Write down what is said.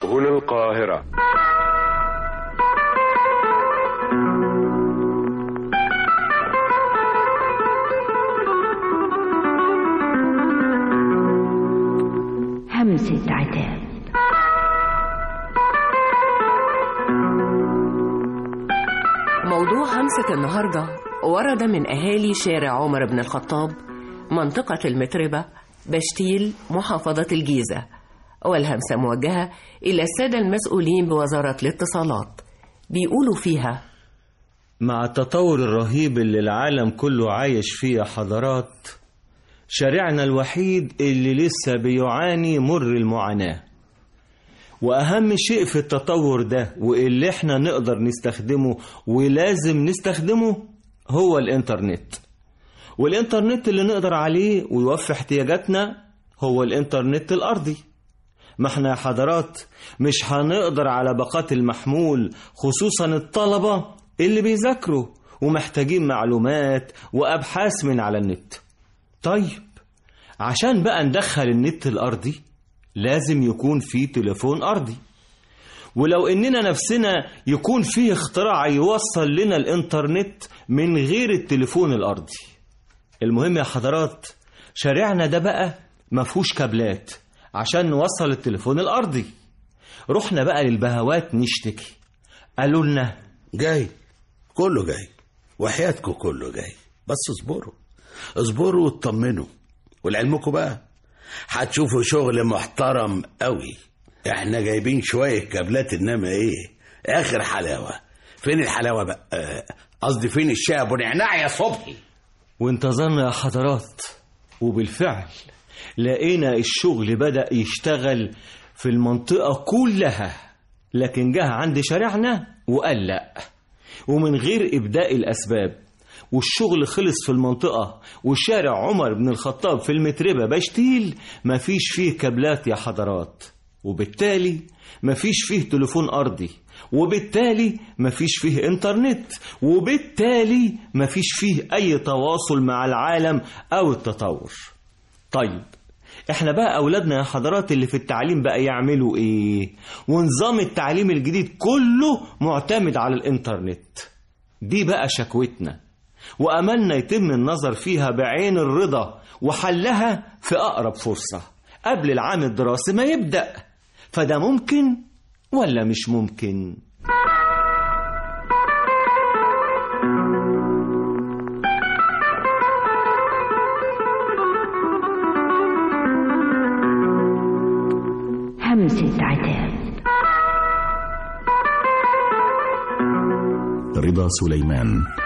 سبل القاهرة همسة عتاب موضوع همسة النهاردة ورد من أهالي شارع عمر بن الخطاب منطقة المتربة بشتيل محافظة الجيزة والهمسة موجهة إلى السادة المسؤولين بوزارة الاتصالات بيقولوا فيها مع التطور الرهيب اللي العالم كله عايش فيه يا حضرات شارعنا الوحيد اللي لسه بيعاني مر المعاناة وأهم شيء في التطور ده واللي احنا نقدر نستخدمه ولازم نستخدمه هو الإنترنت والإنترنت اللي نقدر عليه ويوفي احتياجاتنا هو الإنترنت الأرضي ما احنا يا حضرات مش هنقدر على باقات المحمول خصوصا الطلبة اللي بيذاكروا ومحتاجين معلومات وأبحاث من على النت طيب عشان بقى ندخل النت الأرضي لازم يكون في تليفون أرضي ولو إننا نفسنا يكون فيه اختراع يوصل لنا الإنترنت من غير التليفون الأرضي المهم يا حضرات شارعنا ده بقى مفهوش كابلات عشان نوصل التليفون الأرضي رحنا بقى للبهوات نشتكي قالوا لنا جاي كله جاي وحياتكم كله جاي بس اصبروا اصبروا واطمنوا ولعلمكم بقى هتشوفوا شغل محترم قوي احنا جايبين شوية كابلات انما ايه اخر حلاوة فين الحلاوة بقى آه، قصدي فين الشاي ابو نعناع يا صبحي وانتظرنا يا حضرات وبالفعل لقينا الشغل بدأ يشتغل في المنطقة كلها لكن جه عند شارعنا وقال لا ومن غير إبداء الأسباب والشغل خلص في المنطقة وشارع عمر بن الخطاب في المتربة بشتيل مفيش فيه كابلات يا حضرات وبالتالي مفيش فيه تليفون أرضي وبالتالي مفيش فيه انترنت وبالتالي مفيش فيه أي تواصل مع العالم أو التطور طيب احنا بقى اولادنا يا حضرات اللي في التعليم بقى يعملوا ايه ونظام التعليم الجديد كله معتمد على الانترنت دي بقى شكوتنا واملنا يتم النظر فيها بعين الرضا وحلها في اقرب فرصه قبل العام الدراسي ما يبدا فده ممكن ولا مش ممكن همسة عتاب رضا سليمان